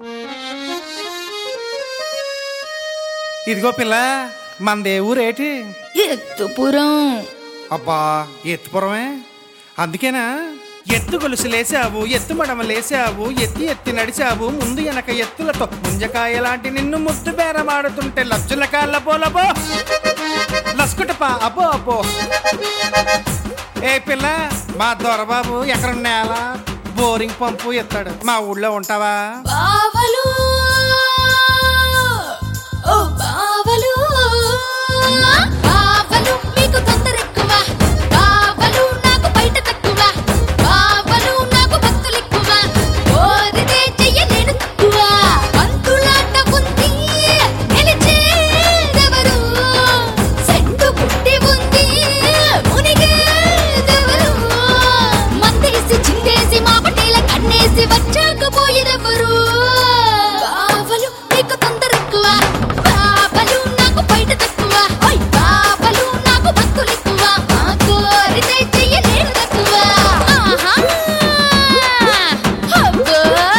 ఇదిగో పిల్ల మనదే ఊరేటి ఎత్తుపురం అబ్బా ఎత్తుపురమే అందుకేనా ఎత్తు గొలుసు లేసావు ఎత్తు మడమ లేసావు ఎత్తి ఎత్తి నడిచావు ముందు వెనక ఎత్తులతో ముంజకాయ లాంటి నిన్ను ముద్దు బేరమాడుతుంటే లజ్జుల కాళ్ళ పోలబో లస్కుటపా అబ్బో అబ్బో ఏ పిల్ల మా దొరబాబు ఎక్కడ నేల బోరింగ్ పంపు ఎత్తాడు మా ఊళ్ళో ఉంటావా బావలు ఓ బావలు బావలు మీకు తొందర ఎక్కువ బావలు నాకు బయట తక్కువ బావలు నాకు భక్తులు ఎక్కువ కోరితే చెయ్యలేను తక్కువ పంతులాట ఉంది గెలిచేదెవరు సెంటు పుట్టి ఉంది మునిగేదెవరు మందేసి చిందేసి మా పట్టేల కన్నేసి వచ్చాకపోయేదెవరు బావలు మీకు తొందర ఎక్కువ బావలు నాకు బయట తక్కువ ఓయ్ బావలు నాకు భక్తులు ఎక్కువ మా కోరితే చెయ్యలేను తక్కువ ఆహా అబ్బో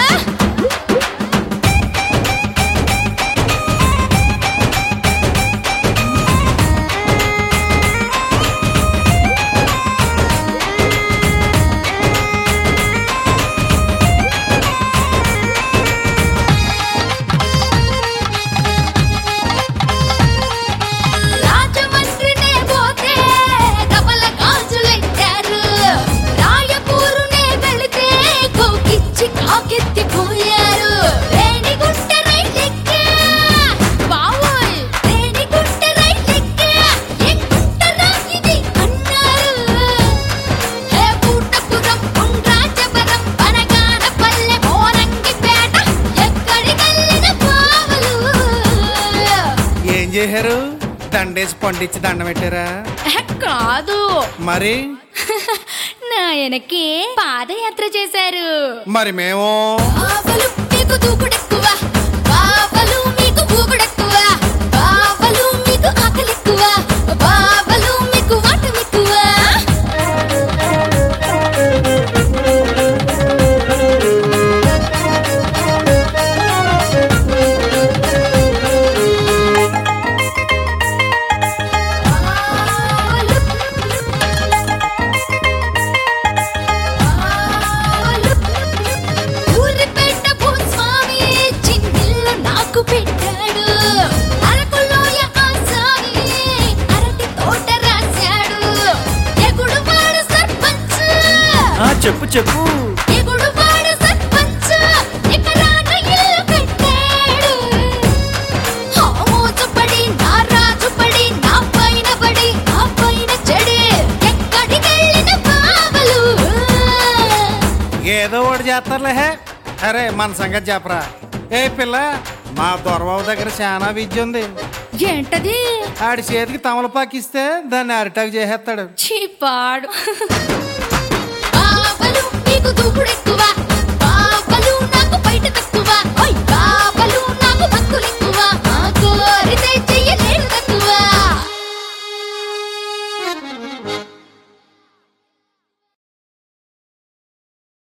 రాజమండ్రినే పోతే కమల గాజులెట్టారు రాయపూరునే వెళితే కోకిచ్చి కాకెత్తి పోయారు రేణిగుంట రైలెక్కా బావోయ్ రేణిగుంట రైలెక్కా ఎక్కుంటరా ఇది అన్నారు హే పూటపురం ఉండ్రాజపురం పనగానపల్లె మోరంగిపేట ఎక్కడికెళ్ళిన బావలు ఏం చేశారు దండేసి పండించి దండం పెట్టారా ఎహ, కాదు మరి నాయనకి పాదయాత్ర చేశారు మరి మేము బావలు మీకు దూకుడెక్కువ బావలు మీకు ఊగుడెక్కువ బావలు మీకు ఆకలెక్కువ బావలు మీకు వాటమెక్కువ ఊరిపేట భూస్వామి చిన్నిల్లు నాకు పెట్టాడు అరకులోయ ఆసామి అరటి తోట రాశాడు ఎగుడువాడు సర్పంచ్ ఆ చెప్పు చెప్పు ఎగుడువాడు సర్పంచ్ ఎకరాన ఇల్లు కట్టాడు ఆ మోజుపడి నా రాజుపడి నా పైన పడి నా పైన చెడి ఎక్కడికెళ్ళిన బావలు ఏదో ఒకటి చేస్తారులే హే. అరే మన సంగతి చెప్పరా ఏ పిల్ల మా దొరబాబు దగ్గర చాలా విద్య ఉంది ఏంటది ఆడి చేతికి తమలపాకిస్తే దాన్ని అరిటాకు చేసేస్తాడు చీపాడు